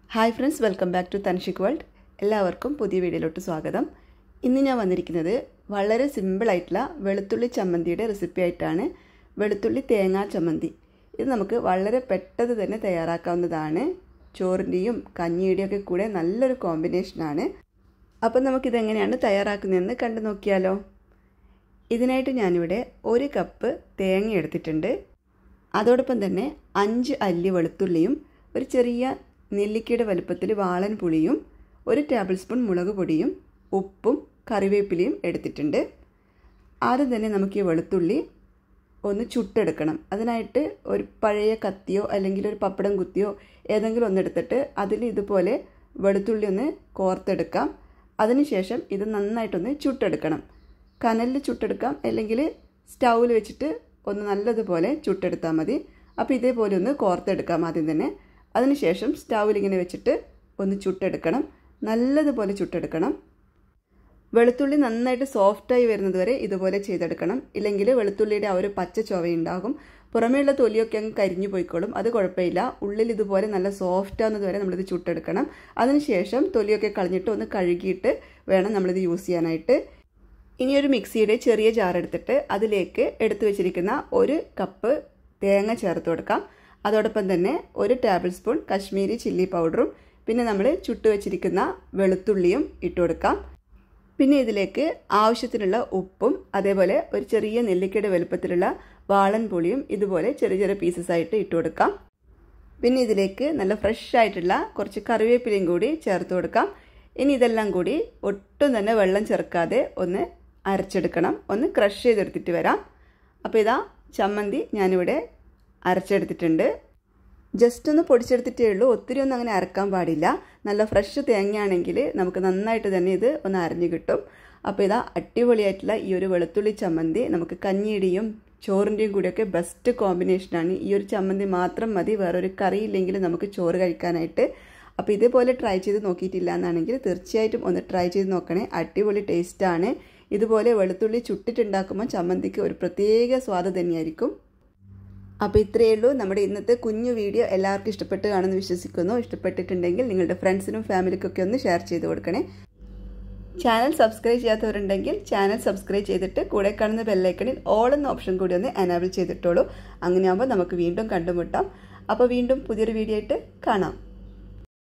hi friends welcome back to Thanshik World എല്ലാവർക്കും പുതിയ വീഡിയോയിലോട്ട് സ്വാഗതം ഇന്ന് ഞാൻ വന്നിരിക്കുന്നത് വളരെ സിമ്പിളായിട്ടുള്ള വെളുത്തുള്ളി ചമ്മന്തിയുടെ റെസിപ്പി ആയിട്ടാണ് വെളുത്തുള്ളി തേങ്ങാ ചമ്മന്തി ഇത് നമുക്ക് വളരെ പെട്ടെന്ന് തന്നെ തയ്യാറാക്കാവുന്നതാണ് ചോറിൻ്റെയും കഞ്ഞിയുടെയും ഒക്കെ കൂടെ നല്ലൊരു കോമ്പിനേഷനാണ് അപ്പം നമുക്കിതെങ്ങനെയാണ് തയ്യാറാക്കുന്നതെന്ന് കണ്ടു നോക്കിയാലോ ഇതിനായിട്ട് ഞാനിവിടെ ഒരു കപ്പ് തേങ്ങ എടുത്തിട്ടുണ്ട് അതോടൊപ്പം തന്നെ അഞ്ച് അല്ലി വെളുത്തുള്ളിയും ഒരു ചെറിയ നെല്ലിക്കയുടെ വലുപ്പത്തിൽ വാളൻ പുളിയും ഒരു ടേബിൾ സ്പൂൺ മുളക് പൊടിയും ഉപ്പും കറിവേപ്പിലയും എടുത്തിട്ടുണ്ട് ആദ്യം തന്നെ നമുക്ക് ഈ വെളുത്തുള്ളി ഒന്ന് ചുട്ടെടുക്കണം അതിനായിട്ട് ഒരു പഴയ കത്തിയോ അല്ലെങ്കിൽ ഒരു പപ്പടം കുത്തിയോ ഏതെങ്കിലും ഒന്നെടുത്തിട്ട് അതിൽ ഇതുപോലെ വെളുത്തുള്ളി ഒന്ന് കോർത്തെടുക്കാം അതിനുശേഷം ഇത് നന്നായിട്ടൊന്ന് ചുട്ടെടുക്കണം കനലിൽ ചുട്ടെടുക്കാം അല്ലെങ്കിൽ സ്റ്റൗവിൽ വെച്ചിട്ട് ഒന്ന് നല്ലതുപോലെ ചുട്ടെടുത്താൽ മതി അപ്പോൾ ഇതേപോലെ ഒന്ന് കോർത്തെടുക്കാം ആദ്യം തന്നെ അതിനുശേഷം സ്റ്റൗവിൽ ഇങ്ങനെ വെച്ചിട്ട് ഒന്ന് ചുട്ടെടുക്കണം നല്ലതുപോലെ ചുട്ടെടുക്കണം വെളുത്തുള്ളി നന്നായിട്ട് സോഫ്റ്റായി വരുന്നത് വരെ ഇതുപോലെ ചെയ്തെടുക്കണം ഇല്ലെങ്കിൽ വെളുത്തുള്ളിയുടെ ആ ഒരു പച്ച ചൊവയുണ്ടാകും പുറമേയുള്ള തൊലിയൊക്കെ അങ്ങ് കരിഞ്ഞു പോയിക്കോളും അത് കുഴപ്പമില്ല ഉള്ളിൽ ഇതുപോലെ നല്ല സോഫ്റ്റ് ആവുന്നത് വരെ നമ്മളിത് ചുട്ടെടുക്കണം അതിനുശേഷം തൊലിയൊക്കെ കളഞ്ഞിട്ട് ഒന്ന് കഴുകിയിട്ട് വേണം നമ്മളിത് യൂസ് ചെയ്യാനായിട്ട് ഇനി ഒരു മിക്സിയുടെ ചെറിയ ജാർ എടുത്തിട്ട് അതിലേക്ക് എടുത്തു വെച്ചിരിക്കുന്ന ഒരു കപ്പ് തേങ്ങ ചേർത്ത് കൊടുക്കാം അതോടൊപ്പം തന്നെ ഒരു ടേബിൾ സ്പൂൺ കശ്മീരി ചില്ലി പൗഡറും പിന്നെ നമ്മൾ ചുട്ടു വെച്ചിരിക്കുന്ന വെളുത്തുള്ളിയും ഇട്ട് കൊടുക്കാം പിന്നെ ഇതിലേക്ക് ആവശ്യത്തിനുള്ള ഉപ്പും അതേപോലെ ഒരു ചെറിയ നെല്ലിക്കയുടെ വലുപ്പത്തിലുള്ള വാളൻ പുളിയും ഇതുപോലെ ചെറിയ ചെറിയ പീസസ് ആയിട്ട് ഇട്ട് കൊടുക്കാം പിന്നെ ഇതിലേക്ക് നല്ല ഫ്രഷ് ആയിട്ടുള്ള കുറച്ച് കറിവേപ്പിലയും കൂടി ചേർത്ത് കൊടുക്കാം ഇനി ഇതെല്ലാം കൂടി ഒട്ടും തന്നെ വെള്ളം ചേർക്കാതെ ഒന്ന് അരച്ചെടുക്കണം ഒന്ന് ക്രഷ് ചെയ്തെടുത്തിട്ട് വരാം അപ്പോൾ ഇതാ ചമ്മന്തി ഞാനിവിടെ അരച്ചെടുത്തിട്ടുണ്ട് ജസ്റ്റ് ഒന്ന് പൊടിച്ചെടുത്തിട്ടേ ഉള്ളൂ ഒത്തിരി ഒന്നും അങ്ങനെ അരക്കാൻ പാടില്ല നല്ല ഫ്രഷ് തേങ്ങയാണെങ്കിൽ നമുക്ക് നന്നായിട്ട് തന്നെ ഇത് ഒന്ന് അരഞ്ഞു കിട്ടും അപ്പോൾ ഇതാ അടിപൊളിയായിട്ടുള്ള ഈ ഒരു വെളുത്തുള്ളി ചമ്മന്തി നമുക്ക് കഞ്ഞിയുടെയും ചോറിൻ്റെയും കൂടിയൊക്കെ ബെസ്റ്റ് കോമ്പിനേഷനാണ് ഈ ഒരു ചമ്മന്തി മാത്രം മതി വേറൊരു കറി ഇല്ലെങ്കിൽ നമുക്ക് ചോറ് കഴിക്കാനായിട്ട് അപ്പോൾ ഇതേപോലെ ട്രൈ ചെയ്ത് നോക്കിയിട്ടില്ല എന്നാണെങ്കിൽ തീർച്ചയായിട്ടും ഒന്ന് ട്രൈ ചെയ്ത് നോക്കണേ അടിപൊളി ടേസ്റ്റാണ് ഇതുപോലെ വെളുത്തുള്ളി ചുട്ടിട്ടുണ്ടാക്കുമ്പോൾ ചമ്മന്തിക്ക് ഒരു പ്രത്യേക സ്വാദ് തന്നെയായിരിക്കും അപ്പോൾ ഇത്രയേ ഉള്ളൂ നമ്മുടെ ഇന്നത്തെ കുഞ്ഞു വീഡിയോ എല്ലാവർക്കും ഇഷ്ടപ്പെട്ട് കാണുമെന്ന് വിശ്വസിക്കുന്നു ഇഷ്ടപ്പെട്ടിട്ടുണ്ടെങ്കിൽ നിങ്ങളുടെ ഫ്രണ്ട്സിനും ഫാമിലിക്കൊക്കെ ഒന്ന് ഷെയർ ചെയ്ത് കൊടുക്കണേ ചാനൽ സബ്സ്ക്രൈബ് ചെയ്യാത്തവരുണ്ടെങ്കിൽ ചാനൽ സബ്സ്ക്രൈബ് ചെയ്തിട്ട് കൂടെ കാണുന്ന ബെല്ലൈക്കണിൽ ഓൾ എന്ന ഓപ്ഷൻ കൂടി ഒന്ന് എനാബിൾ ചെയ്തിട്ടോളൂ അങ്ങനെയാകുമ്പോൾ നമുക്ക് വീണ്ടും കണ്ടുമുട്ടാം അപ്പോൾ വീണ്ടും പുതിയൊരു വീഡിയോ ആയിട്ട് കാണാം